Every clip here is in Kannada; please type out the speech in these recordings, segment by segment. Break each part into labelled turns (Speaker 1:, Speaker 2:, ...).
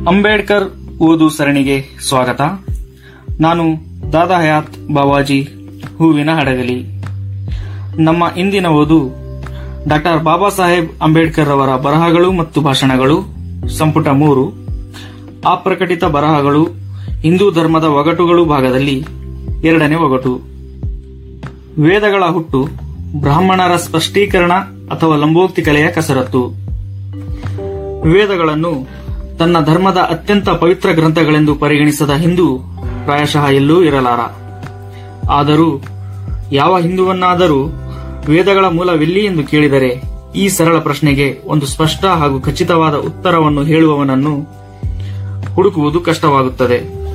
Speaker 1: ಅಂಬೇಡ್ಕರ್ ಓದು ಸರಣಿಗೆ ಸ್ವಾಗತ ನಾನು ದಾದಾ ಹಯಾತ್ ಬಾವಾಜಿ ಹೂವಿನ ಹಡಗಲಿ ನಮ್ಮ ಇಂದಿನ ಓದು ಡಾಕ್ಟರ್ ಬಾಬಾ ಸಾಹೇಬ್ ಅಂಬೇಡ್ಕರ್ ಅವರ ಬರಹಗಳು ಮತ್ತು ಭಾಷಣಗಳು ಸಂಪುಟ ಮೂರು ಅಪ್ರಕಟಿತ ಬರಹಗಳು ಹಿಂದೂ ಧರ್ಮದ ಒಗಟುಗಳು ಭಾಗದಲ್ಲಿ ಎರಡನೇ ಒಗಟು ವೇದಗಳ ಹುಟ್ಟು ಬ್ರಾಹ್ಮಣರ ಸ್ಪಷ್ಟೀಕರಣ ಅಥವಾ ಲಂಬೋಕ್ತಿ ಕಲೆಯ ಕಸರತ್ತು ವೇದಗಳನ್ನು ತನ್ನ ಧರ್ಮದ ಅತ್ಯಂತ ಪವಿತ್ರ ಗ್ರಂಥಗಳೆಂದು ಪರಿಗಣಿಸದ ಹಿಂದೂ ಪ್ರಾಯಶಃ ಎಲ್ಲೂ ಇರಲಾರ ಆದರೂ ಯಾವ ಹಿಂದುವನ್ನಾದರೂ ವೇದಗಳ ಮೂಲವೆಲ್ಲಿ ಎಂದು ಕೇಳಿದರೆ ಈ ಸರಳ ಪ್ರಶ್ನೆಗೆ ಒಂದು ಸ್ಪಷ್ಟ ಹಾಗೂ ಖಚಿತವಾದ ಉತ್ತರವನ್ನು ಹೇಳುವವನನ್ನು ಹುಡುಕುವುದು ಕಷ್ಟವಾಗುತ್ತದೆ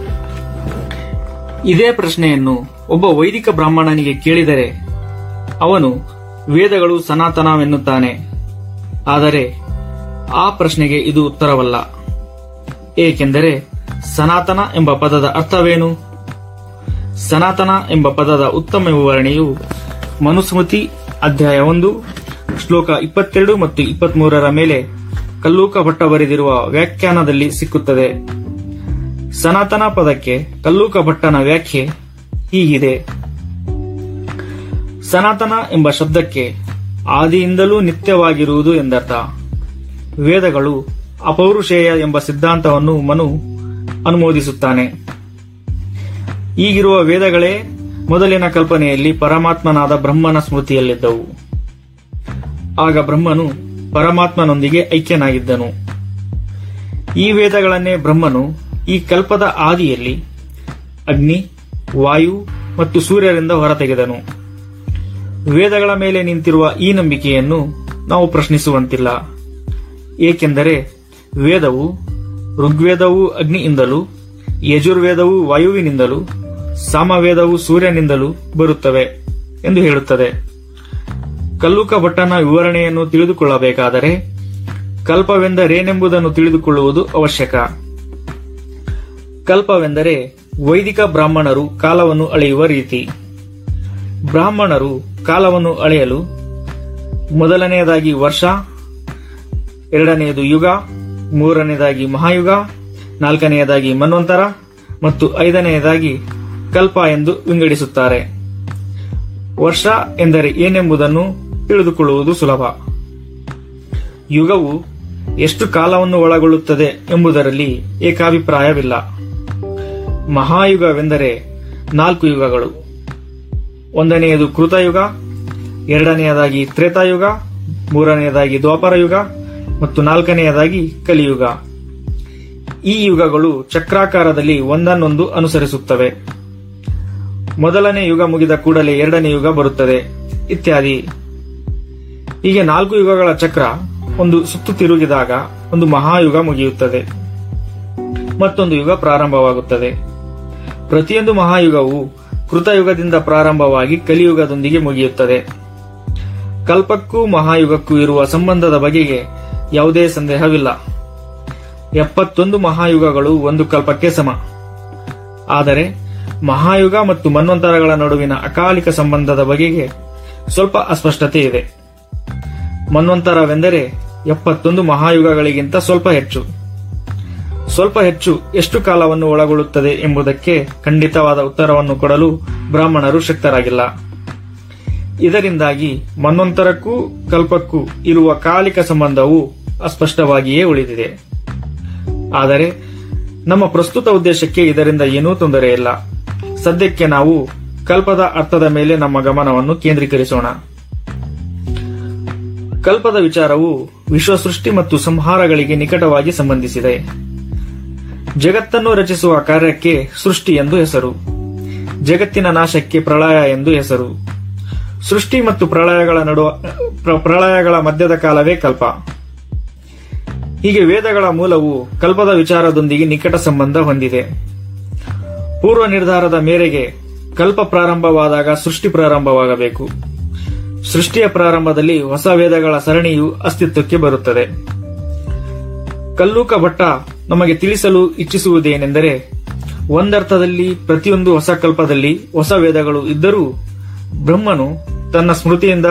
Speaker 1: ಇದೇ ಪ್ರಶ್ನೆಯನ್ನು ಒಬ್ಬ ವೈದಿಕ ಬ್ರಾಹ್ಮಣನಿಗೆ ಕೇಳಿದರೆ ಅವನು ವೇದಗಳು ಸನಾತನವೆನ್ನುತ್ತಾನೆ ಆದರೆ ಆ ಪ್ರಶ್ನೆಗೆ ಇದು ಉತ್ತರವಲ್ಲ ಏಕೆಂದರೆ ಸನಾತನ ಎಂಬ ಪದದ ಅರ್ಥವೇನು ಸನಾತನ ಎಂಬ ಪದದ ಉತ್ತಮ ವಿವರಣೆಯು ಮನುಸ್ಮೃತಿ ಅಧ್ಯಾಯ ಒಂದು ಶ್ಲೋಕ ಇಪ್ಪತ್ತೆರಡು ಮತ್ತು ಇಪ್ಪತ್ಮೂರರ ಮೇಲೆ ಕಲ್ಲೂಕ ಭಟ್ಟ ಬರೆದಿರುವ ವ್ಯಾಖ್ಯಾನದಲ್ಲಿ ಸಿಕ್ಕುತ್ತದೆ ಸನಾತನ ಪದಕ್ಕೆ ಕಲ್ಲೂಕ ಭಟ್ಟನ ವ್ಯಾಖ್ಯೆ ಹೀಗಿದೆ ಸನಾತನ ಎಂಬ ಶಬ್ದಕ್ಕೆ ಆದಿಯಿಂದಲೂ ನಿತ್ಯವಾಗಿರುವುದು ಎಂದರ್ಥ ವೇದಗಳು ಅಪೌರುಷೇಯ ಎಂಬ ಸಿದ್ಧಾಂತವನ್ನು ಮನು ಅನುಮೋದಿಸುತ್ತಾನೆ ಈಗಿರುವ ವೇದಗಳೇ ಮೊದಲಿನ ಕಲ್ಪನೆಯಲ್ಲಿ ಪರಮಾತ್ಮನಾದ ಬ್ರಹ್ಮನ ಸ್ಮೃತಿಯಲ್ಲಿದ್ದವು ಆಗ ಬ್ರಹ್ಮನು ಪರಮಾತ್ಮನೊಂದಿಗೆ ಐಕ್ಯನಾಗಿದ್ದನು ಈ ವೇದಗಳನ್ನೇ ಬ್ರಹ್ಮನು ಈ ಕಲ್ಪದ ಆದಿಯಲ್ಲಿ ಅಗ್ನಿ ವಾಯು ಮತ್ತು ಸೂರ್ಯರಿಂದ ಹೊರತೆಗೆದನು ವೇದಗಳ ಮೇಲೆ ನಿಂತಿರುವ ಈ ನಂಬಿಕೆಯನ್ನು ನಾವು ಪ್ರಶ್ನಿಸುವಂತಿಲ್ಲ ಏಕೆಂದರೆ ವೇದವು ಋಗ್ವೇದವು ಅಗ್ನಿಯಿಂದಲೂ ಯಜುರ್ವೇದವು ವಾಯುವಿನಿಂದಲೂ ಸಾಮವೇದವು ಸೂರ್ಯನಿಂದಲೂ ಬರುತ್ತವೆ ಎಂದು ಹೇಳುತ್ತದೆ ಕಲ್ಲುಕ ಭಟ್ಟನ ವಿವರಣೆಯನ್ನು ತಿಳಿದುಕೊಳ್ಳಬೇಕಾದರೆ ಕಲ್ಪವೆಂದರೇನೆಂಬುದನ್ನು ತಿಳಿದುಕೊಳ್ಳುವುದು ಅವಶ್ಯಕ ಕಲ್ಪವೆಂದರೆ ವೈದಿಕ ಬ್ರಾಹ್ಮಣರು ಕಾಲವನ್ನು ಅಳೆಯುವ ರೀತಿ ಬ್ರಾಹ್ಮಣರು ಕಾಲವನ್ನು ಅಳೆಯಲು ಮೊದಲನೆಯದಾಗಿ ವರ್ಷ ಎರಡನೆಯದು ಯುಗ ಮೂರನೆಯದಾಗಿ ಮಹಾಯುಗ ನಾಲ್ಕನೆಯದಾಗಿ ಮನ್ವಂತರ ಮತ್ತು ಐದನೆಯದಾಗಿ ಕಲ್ಪ ಎಂದು ವಿಂಗಡಿಸುತ್ತಾರೆ ವರ್ಷ ಎಂದರೆ ಏನೆಂಬುದನ್ನು ತಿಳಿದುಕೊಳ್ಳುವುದು ಸುಲಭ ಯುಗವು ಎಷ್ಟು ಕಾಲವನ್ನು ಒಳಗೊಳ್ಳುತ್ತದೆ ಎಂಬುದರಲ್ಲಿ ಏಕಾಭಿಪ್ರಾಯವಿಲ್ಲ ಮಹಾಯುಗವೆಂದರೆ ನಾಲ್ಕು ಯುಗಗಳು ಒಂದನೆಯದು ಕೃತಯುಗ ಎರಡನೆಯದಾಗಿ ತ್ರೇತಾಯುಗ ಮೂರನೆಯದಾಗಿ ದ್ವಾಪರ ಯುಗ ಮತ್ತು ನಾಲ್ಕನೆಯದಾಗಿ ಕಲಿಯುಗ ಈ ಯುಗಗಳು ಚಕ್ರಾಕಾರದಲ್ಲಿ ಒಂದನ್ನೊಂದು ಅನುಸರಿಸುತ್ತವೆ ಮೊದಲನೇ ಯುಗ ಮುಗಿದ ಕೂಡಲೇ ಎರಡನೇ ಯುಗ ಬರುತ್ತದೆ ಇತ್ಯಾದಿ ಹೀಗೆ ನಾಲ್ಕು ಯುಗಗಳ ಚಕ್ರ ಒಂದು ಸುತ್ತು ತಿರುಗಿದಾಗ ಒಂದು ಮಹಾಯುಗ ಮುಗಿಯುತ್ತದೆ ಮತ್ತೊಂದು ಯುಗ ಪ್ರಾರಂಭವಾಗುತ್ತದೆ ಪ್ರತಿಯೊಂದು ಮಹಾಯುಗವು ಕೃತಯುಗದಿಂದ ಪ್ರಾರಂಭವಾಗಿ ಕಲಿಯುಗದೊಂದಿಗೆ ಮುಗಿಯುತ್ತದೆ ಕಲ್ಪಕ್ಕೂ ಮಹಾಯುಗಕ್ಕೂ ಇರುವ ಸಂಬಂಧದ ಬಗೆಗೆ ಯಾವುದೇ ಸಂದೇಹವಿಲ್ಲ ಎಪ್ಪತ್ತೊಂದು ಮಹಾಯುಗಗಳು ಒಂದು ಕಲ್ಪಕ್ಕೆ ಸಮ ಆದರೆ ಮಹಾಯುಗ ಮತ್ತು ಮನ್ವಂತರಗಳ ನಡುವಿನ ಅಕಾಲಿಕ ಸಂಬಂಧದ ಬಗೆಗೆ ಸ್ವಲ್ಪ ಅಸ್ಪಷ್ಟತೆ ಇದೆ ಮನ್ವಂತರವೆಂದರೆ ಎಪ್ಪತ್ತೊಂದು ಮಹಾಯುಗಗಳಿಗಿಂತ ಸ್ವಲ್ಪ ಹೆಚ್ಚು ಸ್ವಲ್ಪ ಹೆಚ್ಚು ಎಷ್ಟು ಕಾಲವನ್ನು ಒಳಗೊಳ್ಳುತ್ತದೆ ಎಂಬುದಕ್ಕೆ ಖಂಡಿತವಾದ ಉತ್ತರವನ್ನು ಕೊಡಲು ಬ್ರಾಹ್ಮಣರು ಶಕ್ತರಾಗಿಲ್ಲ ಇದರಿಂದಾಗಿ ಮನ್ವಂತರಕ್ಕೂ ಕಲ್ಪಕ್ಕೂ ಇರುವ ಕಾಲಿಕ ಸಂಬಂಧವು ಅಸ್ಪಷ್ಟವಾಗಿಯೇ ಉಳಿದಿದೆ ಆದರೆ ನಮ್ಮ ಪ್ರಸ್ತುತ ಉದ್ದೇಶಕ್ಕೆ ಇದರಿಂದ ಏನೂ ತೊಂದರೆ ಇಲ್ಲ ಸದ್ಯಕ್ಕೆ ನಾವು ಕಲ್ಪದ ಅರ್ಥದ ಮೇಲೆ ನಮ್ಮ ಗಮನವನ್ನು ಕೇಂದ್ರೀಕರಿಸೋಣ ಕಲ್ಪದ ವಿಚಾರವು ವಿಶ್ವಸೃಷ್ಟಿ ಮತ್ತು ಸಂಹಾರಗಳಿಗೆ ನಿಕಟವಾಗಿ ಸಂಬಂಧಿಸಿದೆ ಜಗತ್ತನ್ನು ರಚಿಸುವ ಕಾರ್ಯಕ್ಕೆ ಸೃಷ್ಟಿ ಎಂದು ಹೆಸರು ಜಗತ್ತಿನ ನಾಶಕ್ಕೆ ಪ್ರಳಯ ಎಂದು ಹೆಸರು ಸೃಷ್ಟಿ ಮತ್ತು ಪ್ರಳಯಗಳ ನಡುವ ಪ್ರ- ಪ್ರಳಯಗಳ ಮಧ್ಯದ ಕಾಲವೇ ಕಲ್ಪ ಹೀಗೆ ವೇದಗಳ ಮೂಲವು ಕಲ್ಪದ ವಿಚಾರದೊಂದಿಗೆ ನಿಕಟ ಸಂಬಂಧ ಹೊಂದಿದೆ ಪೂರ್ವ ನಿರ್ಧಾರದ ಮೇರೆಗೆ ಕಲ್ಪ ಪ್ರಾರಂಭವಾದಾಗ ಸೃಷ್ಟಿ ಪ್ರಾರಂಭವಾಗಬೇಕು ಸೃಷ್ಟಿಯ ಪ್ರಾರಂಭದಲ್ಲಿ ಹೊಸ ವೇದಗಳ ಸರಣಿಯು ಅಸ್ತಿತ್ವಕ್ಕೆ ಬರುತ್ತದೆ ಕಲ್ಲೂಕ ಭಟ್ಟ ನಮಗೆ ತಿಳಿಸಲು ಇಚ್ಛಿಸುವುದೇನೆಂದರೆ ಒಂದರ್ಥದಲ್ಲಿ ಪ್ರತಿಯೊಂದು ಹೊಸ ಕಲ್ಪದಲ್ಲಿ ಹೊಸ ವೇದಗಳು ಇದ್ದರೂ ಬ್ರಹ್ಮನು ತನ್ನ ಸ್ಮೃತಿಯಿಂದ